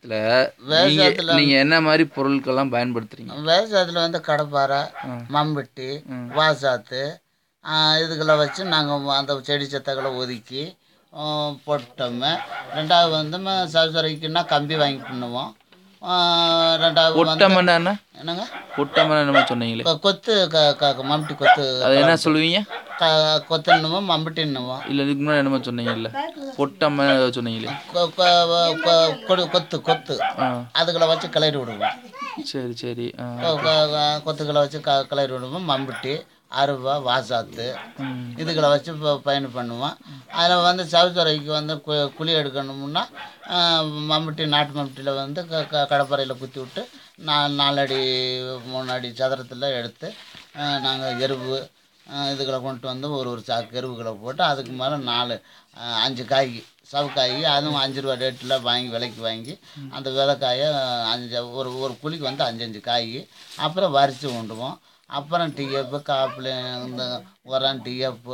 விவசாயத்தில் நீங்கள் விவசாயத்துல நீங்கள் என்ன மாதிரி பொருட்கள்லாம் பயன்படுத்துறீங்க விவசாயத்தில் வந்து கடப்பாரை மம்பட்டி வாசாத்து ஆ, இதுகளை வச்சு நாங்கள் அந்த செடி செத்தகளை ஒதுக்கி ஆ, போட்டோமே ரெண்டாவது வந்து ம- சவுசரைக்குன்னா கம்பி வாங்கி பண்ணுவோம் ஆ, ரெண்டாவது வந்து பொட்டமன்னா என்னங்க பொட்டமன்னா என்னமோ சொன்னீங்களே கொ- கொத்து க க மம்பட்டி கொத்து அது என்ன சொல்லுவீங்க க கொத்துன்னுமோ மம்பட்டின்னுவோம் இல்லை இதுக்கு முன்னாடி என்னமோ சொன்னீங்கல்ல பொட்டம்ம ஏதோ சொன்னீங்களே கொ- கொ- கொ- கொடு- கொத்து கொத்து ஆ அதுகளை வச்சு கிளறி விடுவோம் சரி சரி ஆ கொ- கொ- கொ- கொத்துக்களை வச்சு க கிளறி விடுவோம் மம்பட்டி அருவா வாசாத்து ம். இதுகளை வச்சு ப பயணம் பண்ணுவோம் அதில் வந்து சவுத்துறைக்கு வந்து கு குழி எடுக்கணும்னா ஆ, மம்பட்டி நாட்டு மம்பட்டியில் வந்து க க கடப்பாறையில் குத்தி விட்டு நா நாலடி மூணு அடி சதுரத்தில் எடுத்து நாங்கள் எருவு ஆ, இதுகளை கொண்டு வந்து ஒரு ஒரு சாக்கு எருவுகளை போட்டு அதுக்கு மேலே நாலு ஆ, அஞ்சு காய் சவுக்காய் அதுவும் அஞ்சு ரூபா ரேட்டில் வாங்கி விலைக்கு வாங்கி அந்த விதைக்காயை அஞ்சு ஒரு ஒரு குழிக்கு வந்து அஞ்சு அஞ்சு காய் அப்புறம் வரிச்சு கொண்டுவோம் அப்புறம் டிஎஃப் காப்பில் இந்த உரம் டிஎஃப்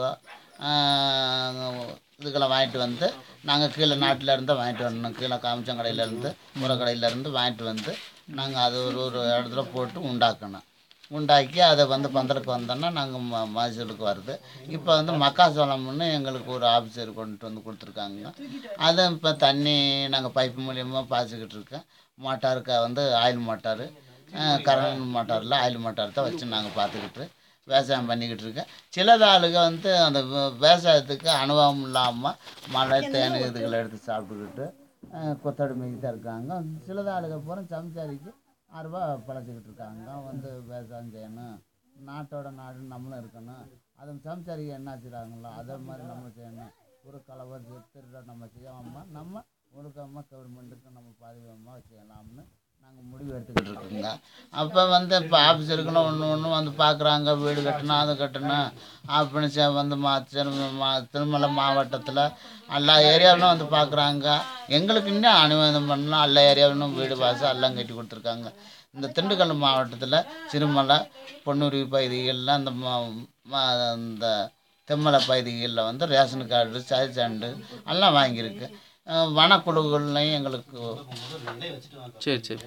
இதுக்கெல்லாம் வாங்கிட்டு வந்து நாங்கள் கீழே நாட்டில் இருந்து வாங்கிட்டு வரணும் கீழே காமிச்சங்கடையிலேருந்து உரக்கடையிலேருந்து வாங்கிட்டு வந்து நாங்கள் அது ஒரு ஒரு இடத்துல போட்டு உண்டாக்கணும் உண்டாக்கி அதை வந்து பந்தலுக்கு வந்தோன்னா நாங்கள் ம மகசூலுக்கு வருது இப்போ வந்து மக்காசோளம்னு எங்களுக்கு ஒரு ஆஃபீஸர் கொண்டு வந்து கொடுத்துருக்காங்க அதை இப்போ தண்ணி நாங்கள் பைப் மூலியமாக பாய்ச்சிக்கிட்டு இருக்கோம் மோட்டாருக்கு வந்து ஆயில் மோட்டாரு கரண்ட் மோட்டாரில் ஆயில் மோட்டார் தான் வச்சு நாங்கள் பார்த்துக்கிட்டு விவசாயம் பண்ணிக்கிட்டு இருக்கேன் சிலது ஆளுங்க வந்து அந்த வி- விவசாயத்துக்கு அனுபவம் இல்லாமல் மழை தேன் இதுகளை எடுத்து சாப்பிட்டுக்கிட்டு அஹ், கொத்தடிமைக்கு தான் இருக்காங்க சிலது ஆளுங்க பூரா சம்சாரிக்கு ஆறுரூபா பழச்சிக்கிட்டு இருக்காங்க வந்து விவசாயம் செய்யணும் நாட்டோட நாடு நம்மளும் இருக்கணும் அது சம்சாரிக்கு என்ன செய்கிறாங்களோ அதே மாதிரி நம்ம செய்யணும் ஒரு கலவை திருட நம்ம செய்யாமல் நம்ம ஒழுக்கமாக கவர்மெண்ட்டுக்கு நம்ம பாதுகாப்பாக செய்யலாம்னு நாங்கள் முடிவு எடுத்துக்கிட்டு இருக்கோங்க அப்போ வந்து இப்போ ஆஃபீஸருக்குன்னு ஒன்று ஒன்று வந்து பார்க்குறாங்க வீடு கட்டணும் அது கட்டணும் அப்படின்னு செ- வந்து மா திரு- மா திருமலை மாவட்டத்தில் எல்லா ஏரியாவிலும் வந்து பார்க்குறாங்க எங்களுக்கு இன்னும் அனுமதம் பண்ணலாம் எல்லா ஏரியாவிலும் வீடு வாசல் எல்லாம் கட்டி கொடுத்துருக்காங்க இந்த திண்டுக்கல் மாவட்டத்தில் சிறுமலை பொன்னூரி பகுதிகளில் அந்த ம- ம- இந்த தெம்மலை பகுதிகளில் வந்து ரேஷன் கார்டு சாய் சான்று எல்லாம் வாங்கியிருக்கு அஹ் வனக்குழுக்கள்லையும் எங்களுக்கு சரி சரி